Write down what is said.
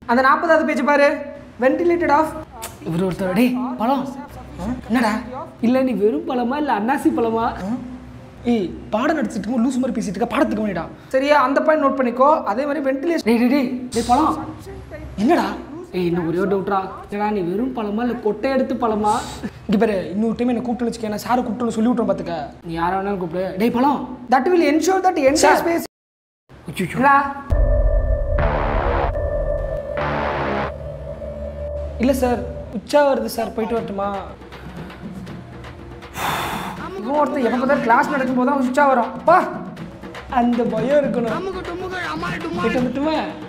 அந்த நாற்பதாவது பேஜ் பாரு வென்டிலேட்டட் ஆஃப் இவர் ஒருத்தர் டேய் பழம் என்னடா இல்லை நீ வெறும் பழமா இல்லை அன்னாசி பழமா ஏய் பாடம் நடத்திட்டு இருக்கும் லூஸ் மாதிரி பேசிட்டு இருக்க பாடத்துக்கு வேணிடா சரியா அந்த பாயிண்ட் நோட் பண்ணிக்கோ அதே மாதிரி வென்டிலேஷன் டேய் டேய் டேய் டேய் பழம் என்னடா ஏய் இன்னும் ஒரே ஒரு டவுட்ரா ஏடா நீ வெறும் பழமா இல்லை கொட்டை எடுத்து பழமா இங்க பாரு இன்னொரு டைம் என்ன கூப்பிட்டு வச்சுக்க நான் சாரை கூப்பிட்டு சொல்லி விட்டுறேன் பார்த்துக்க நீ யாரை வேணாலும் கூப்பிடு டேய் பழம் that will ensure that entire space ஐயோ இல்லை சார் உச்சா வருது சார் போயிட்டு வரட்டுமா இவன் ஒருத்தன் எப்போ பார்த்தாலும் கிளாஸ் நடக்கும் போது தான் உச்சா வரும் பா அந்த பயம் இருக்கணும் போயிட்டு வந்துட்டுமா